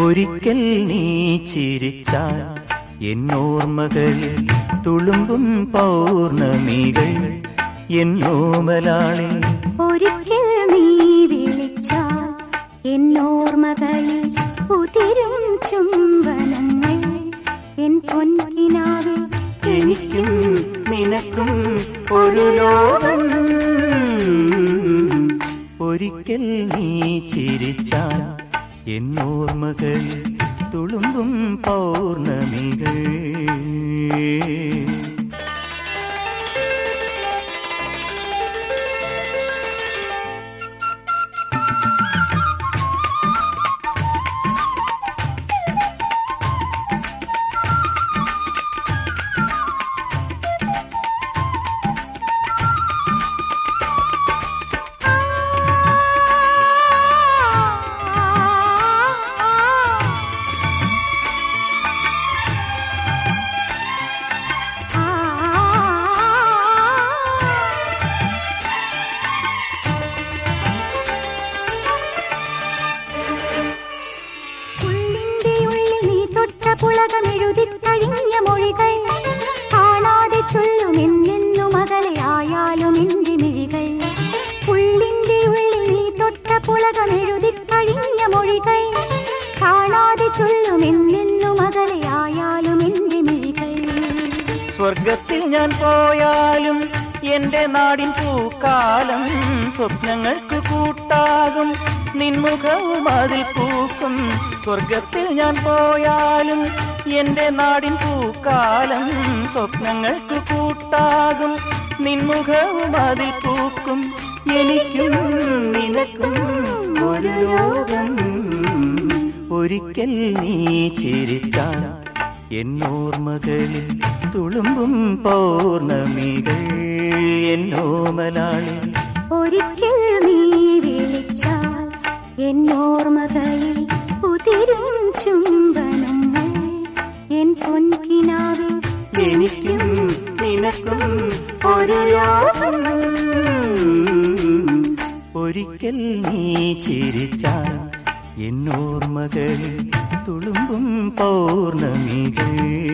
ഒരിക്കൽ നീ ചിരിച്ചാൽ എന്നോർമ്മകളിൽ തുളുമ്പും പൗർണമികൾ എന്നോമലാളെ ഒരിക്കൽ നീ വിളിച്ചാൽ എന്നോർമ്മകളിൽ ഉതിരും ചുംബനങ്ങൾ എൻ പൊൻകിനാവിൽ എനിക്കും നിനക്കും ഒരു ലോകം ഒരിക്കൽ നീ ചിരിച്ചാൽ എന്നോർമ്മകളിൽ തുളുമ്പും പൗർണമികൾ ഉള്ളിന്റെ ഉള്ളിൽ നീ തൊട്ട പുളകമെഴുതി കഴിഞ്ഞ മൊഴികൾ കാണാതെ ചൊല്ലുമെന്നെന്നും അകലെയായാലും എന്റെ മിഴികൾ ഉള്ളിന്റെ ഉള്ളിൽ നീ തൊട്ട പുളകമെഴുതി കഴിഞ്ഞ മൊഴികൾ കാണാതെ ചൊല്ലുമെന്നെന്നും അകലെയായാലും എന്റെ മിഴികൾ സ്വർഗത്തിൽ ഞാൻ പോയാലും എന്റെ നാടിൻ പൂക്കാലം സ്വപ്നങ്ങൾക്ക് കൂട്ടാകും നിൻമുഖവും അതിൽ പൂക്കും സ്വർഗത്തിൽ ഞാൻ പോയാലും എന്റെ നാടിൻ പൂക്കാലം സ്വപ്നങ്ങൾക്ക് കൂട്ടാകും നിൻമുഖവും അതിൽ പൂക്കും എനിക്കും നിനക്കും ഒരു ലോകം ഒരിക്കൽ നീ ചിരിച്ചാൽ എന്നോർമ്മകളിൽ തുളുമ്പും പൗർണമികൾ എന്നോമലാളിൽ ഒരിക്കൽ നീ വിളിച്ചാൽ എന്നോർമ്മകളിൽ ഉതിരും ചുംബനങ്ങൾ എൻ പൊൻകിനാവിൽ എനിക്കും നിനക്കും ഒരു ലോകം ഒരിക്കൽ നീ ചിരിച്ചാൽ എന്നോർമ്മകളിൽ തുളുമ്പും പൗർണമികൾ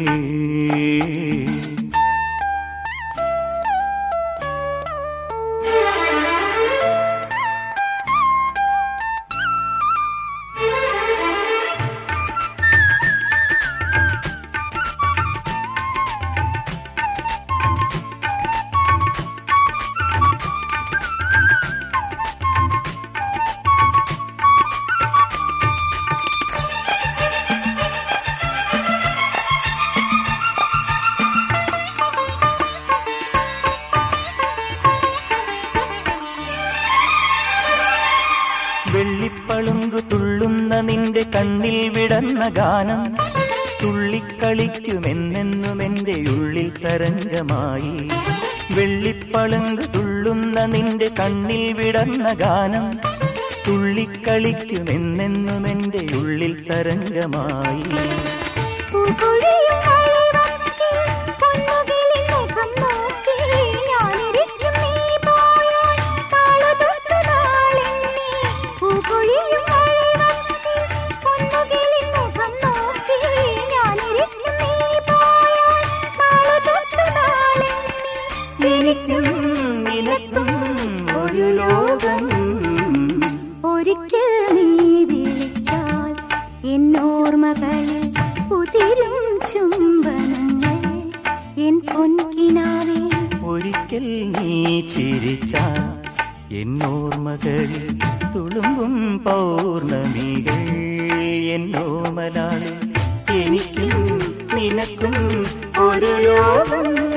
വെള്ളിപ്പളുങ്കു തുള്ളുന്ന നിന്റെ കണ്ണിൽ വിടന്ന ഗാനം തുള്ളിക്കളിക്കുമെന്നെന്നും എന്റെ ഉള്ളിൽ തരംഗമായി വെള്ളിപ്പളുങ്കു തുള്ളുന്ന നിന്റെ കണ്ണിൽ വിടന്ന ഗാനം തുള്ളിക്കളിക്കുമെന്നെന്നും എന്റെ ഉള്ളിൽ തരംഗമായി പൂപ്പൊഴിയും കളിവത്തിൽ പൊന്നുകിളി മുഖം നോക്കി ഞാനിരിക്കും നീ പോയാൽ താളതൊട്ടു നാളെണ്ണി. പൂപ്പൊഴിയും കളിവത്തിൽ പൊന്നുകിളി മുഖം നോക്കി ഞാനിരിക്കും നീ പോയാൽ താളതൊട്ടു നാളെണ്ണി. എനിക്കും നിനക്കും ഒരു ലോകം ഒരിക്കൽ നീ വിളിച്ചാൽ എന്നോർമ്മകളിൽ ഉതിരും ചുംബനങ്ങൾ എൻ പൊൻകിനാവിൽ ഒരിക്കൽ നീ ചിരിച്ചാൽ എന്നോർമ്മകളിൽ തുളുമ്പും പൗർണമികൾ എന്നോമലാളിൽ എനിക്കും നിനക്കും ഒരു ലോകം